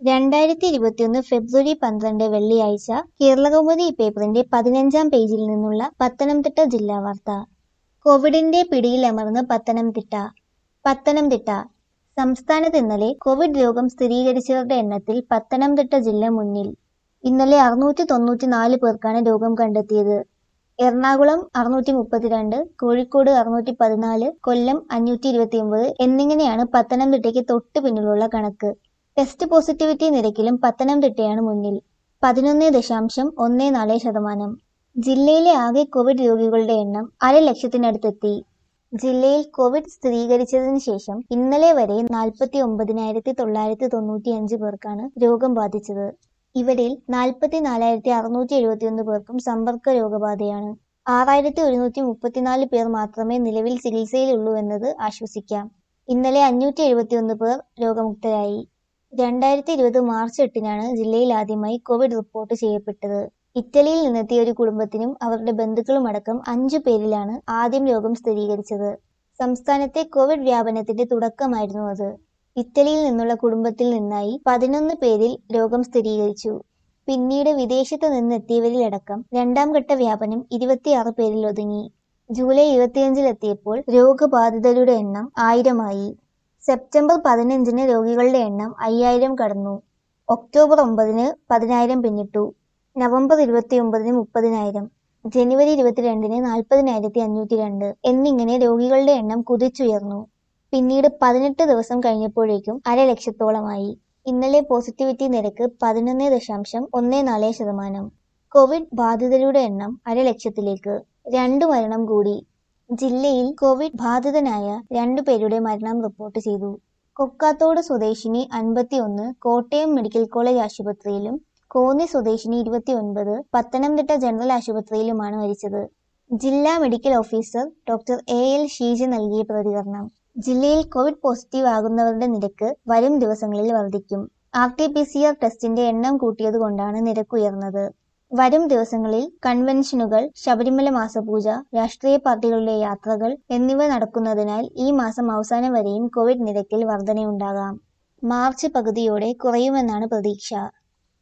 രണ്ടായിരത്തി ഇരുപത്തിയൊന്ന് ഫെബ്രുവരി പന്ത്രണ്ട് വെള്ളിയാഴ്ച കേരളകൗമുദി പേപ്പറിന്റെ പതിനഞ്ചാം പേജിൽ നിന്നുള്ള പത്തനംതിട്ട ജില്ലാ വാർത്ത കോവിഡിന്റെ പിടിയിലമർന്ന് പത്തനംതിട്ട പത്തനംതിട്ട സംസ്ഥാനത്ത് ഇന്നലെ കോവിഡ് രോഗം സ്ഥിരീകരിച്ചവരുടെ എണ്ണത്തിൽ പത്തനംതിട്ട ജില്ല മുന്നിൽ ഇന്നലെ അറുന്നൂറ്റി തൊണ്ണൂറ്റിനാല് പേർക്കാണ് രോഗം കണ്ടെത്തിയത് എറണാകുളം അറുന്നൂറ്റി മുപ്പത്തിരണ്ട് കോഴിക്കോട് അറുന്നൂറ്റി പതിനാല് കൊല്ലം അഞ്ഞൂറ്റി ഇരുപത്തിയൊമ്പത് എന്നിങ്ങനെയാണ് പത്തനംതിട്ടയ്ക്ക് തൊട്ടു പിന്നിലുള്ള കണക്ക് ടെസ്റ്റ് പോസിറ്റിവിറ്റി നിരക്കിലും പത്തനംതിട്ടയാണ് മുന്നിൽ പതിനൊന്ന് ദശാംശം ഒന്ന് നാല് ശതമാനം ജില്ലയിലെ ആകെ കോവിഡ് രോഗികളുടെ എണ്ണം അര ലക്ഷത്തിനടുത്തെത്തി ജില്ലയിൽ കോവിഡ് സ്ഥിരീകരിച്ചതിന് ശേഷം ഇന്നലെ വരെ നാൽപ്പത്തി ഒമ്പതിനായിരത്തി തൊള്ളായിരത്തി തൊണ്ണൂറ്റി അഞ്ച് പേർക്കാണ് രോഗം ബാധിച്ചത് ഇവരിൽ നാൽപ്പത്തി നാലായിരത്തി അറുന്നൂറ്റി എഴുപത്തിയൊന്ന് പേർക്കും സമ്പർക്ക രോഗബാധയാണ് ആറായിരത്തി ഒരുന്നൂറ്റി മുപ്പത്തിനാല് പേർ മാത്രമേ നിലവിൽ ചികിത്സയിലുള്ളൂ എന്നത് ആശ്വസിക്കാം ഇന്നലെ അഞ്ഞൂറ്റി എഴുപത്തിയൊന്ന് പേർ രോഗമുക്തരായി രണ്ടായിരത്തി ഇരുപത് മാർച്ച് എട്ടിനാണ് ജില്ലയിൽ ആദ്യമായി കോവിഡ് റിപ്പോർട്ട് ചെയ്യപ്പെട്ടത് ഇറ്റലിയിൽ നിന്നെത്തിയ ഒരു കുടുംബത്തിനും അവരുടെ ബന്ധുക്കളുമടക്കം അഞ്ചു പേരിലാണ് ആദ്യം രോഗം സ്ഥിരീകരിച്ചത് സംസ്ഥാനത്തെ കോവിഡ് വ്യാപനത്തിന്റെ തുടക്കമായിരുന്നു അത് ഇറ്റലിയിൽ നിന്നുള്ള കുടുംബത്തിൽ നിന്നായി പതിനൊന്ന് പേരിൽ രോഗം സ്ഥിരീകരിച്ചു പിന്നീട് വിദേശത്ത് നിന്നെത്തിയവരിലടക്കം രണ്ടാം ഘട്ട വ്യാപനം ഇരുപത്തിയാറ് പേരിൽ ഒതുങ്ങി ജൂലൈ ഇരുപത്തിയഞ്ചിലെത്തിയപ്പോൾ രോഗബാധിതരുടെ എണ്ണം ആയിരമായി സെപ്റ്റംബർ പതിനഞ്ചിന് രോഗികളുടെ എണ്ണം അയ്യായിരം കടന്നു ഒക്ടോബർ ഒമ്പതിന് പതിനായിരം പിന്നിട്ടു നവംബർ ഇരുപത്തിയൊമ്പതിന് മുപ്പതിനായിരം ജനുവരി ഇരുപത്തിരണ്ടിന് നാൽപ്പതിനായിരത്തി അഞ്ഞൂറ്റി രണ്ട് എന്നിങ്ങനെ രോഗികളുടെ എണ്ണം കുതിച്ചുയർന്നു പിന്നീട് പതിനെട്ട് ദിവസം കഴിഞ്ഞപ്പോഴേക്കും അരലക്ഷത്തോളമായി ഇന്നലെ പോസിറ്റിവിറ്റി നിരക്ക് പതിനൊന്ന് ദശാംശം ഒന്ന് നാല് ശതമാനം കോവിഡ് ബാധിതരുടെ എണ്ണം അരലക്ഷത്തിലേക്ക് രണ്ടു മരണം കൂടി ജില്ലയിൽ കോവിഡ് ബാധിതനായ രണ്ടു പേരുടെ മരണം റിപ്പോർട്ട് ചെയ്തു കൊക്കാത്തോട് സ്വദേശിനി അൻപത്തിയൊന്ന് കോട്ടയം മെഡിക്കൽ കോളേജ് ആശുപത്രിയിലും കോന്നി സ്വദേശിനി ഇരുപത്തിയൊൻപത് പത്തനംതിട്ട ജനറൽ ആശുപത്രിയിലുമാണ് മരിച്ചത് ജില്ലാ medical officer doctor A L Sheeja നൽകിയ പ്രതികരണം ജില്ലയിൽ കോവിഡ് പോസിറ്റീവ് ആകുന്നവരുടെ നിരക്ക് വരും ദിവസങ്ങളിൽ വർദ്ധിക്കും R T P C R ടെസ്റ്റിന്റെ എണ്ണം കൂട്ടിയതുകൊണ്ടാണ് നിരക്ക് ഉയർന്നത് വരും ദിവസങ്ങളിൽ കൺവെൻഷനുകൾ ശബരിമല മാസപൂജ രാഷ്ട്രീയ പാർട്ടികളുടെ യാത്രകൾ എന്നിവ നടക്കുന്നതിനാൽ ഈ മാസം അവസാനം വരെയും കോവിഡ് നിരക്കിൽ വർധനയുണ്ടാകാം മാർച്ച് പകുതിയോടെ കുറയുമെന്നാണ് പ്രതീക്ഷ